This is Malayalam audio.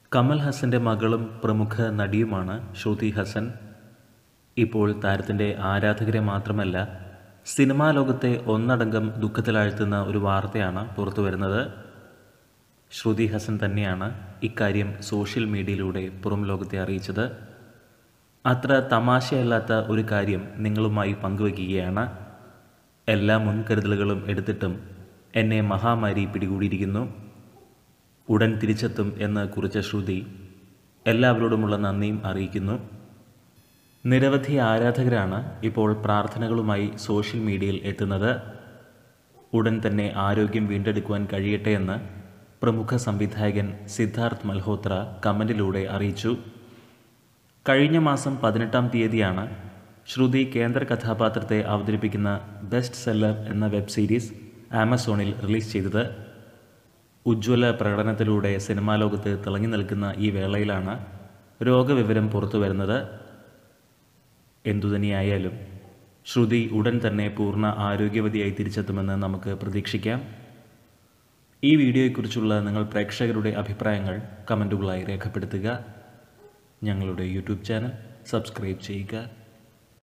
കമൽ ഹസൻ്റെ മകളും പ്രമുഖ നടിയുമാണ് ശ്രുതി ഹസൻ ഇപ്പോൾ താരത്തിൻ്റെ ആരാധകരെ മാത്രമല്ല സിനിമാ ലോകത്തെ ഒന്നടങ്കം ദുഃഖത്തിലാഴ്ത്തുന്ന ഒരു വാർത്തയാണ് പുറത്തു വരുന്നത് ശ്രുതി ഹസൻ തന്നെയാണ് ഇക്കാര്യം സോഷ്യൽ മീഡിയയിലൂടെ പുറം ലോകത്തെ അറിയിച്ചത് അത്ര തമാശയല്ലാത്ത ഒരു കാര്യം നിങ്ങളുമായി പങ്കുവയ്ക്കുകയാണ് എല്ലാ മുൻകരുതലുകളും എടുത്തിട്ടും എന്നെ മഹാമാരി പിടികൂടിയിരിക്കുന്നു ഉടൻ തിരിച്ചെത്തും എന്ന് കുറിച്ച ശ്രുതി എല്ലാവരോടുമുള്ള നന്ദിയും അറിയിക്കുന്നു നിരവധി ആരാധകരാണ് ഇപ്പോൾ പ്രാർത്ഥനകളുമായി സോഷ്യൽ മീഡിയയിൽ എത്തുന്നത് ഉടൻ തന്നെ ആരോഗ്യം വീണ്ടെടുക്കുവാൻ കഴിയട്ടെ എന്ന് പ്രമുഖ സംവിധായകൻ സിദ്ധാർത്ഥ് മൽഹോത്ര കമൻറ്റിലൂടെ അറിയിച്ചു കഴിഞ്ഞ മാസം പതിനെട്ടാം തീയതിയാണ് ശ്രുതി കേന്ദ്ര കഥാപാത്രത്തെ അവതരിപ്പിക്കുന്ന ബെസ്റ്റ് സെല്ലർ എന്ന വെബ് സീരീസ് ആമസോണിൽ റിലീസ് ചെയ്തത് ഉജ്ജ്വല പ്രകടനത്തിലൂടെ സിനിമാ ലോകത്ത് തിളങ്ങി നിൽക്കുന്ന ഈ വേളയിലാണ് രോഗവിവരം പുറത്തു വരുന്നത് എന്തുതന്നെയായാലും ശ്രുതി ഉടൻ തന്നെ പൂർണ്ണ ആരോഗ്യവതിയായി തിരിച്ചെത്തുമെന്ന് നമുക്ക് പ്രതീക്ഷിക്കാം ഈ വീഡിയോയെക്കുറിച്ചുള്ള നിങ്ങൾ പ്രേക്ഷകരുടെ അഭിപ്രായങ്ങൾ കമൻറ്റുകളായി രേഖപ്പെടുത്തുക ഞങ്ങളുടെ യൂട്യൂബ് ചാനൽ സബ്സ്ക്രൈബ് ചെയ്യുക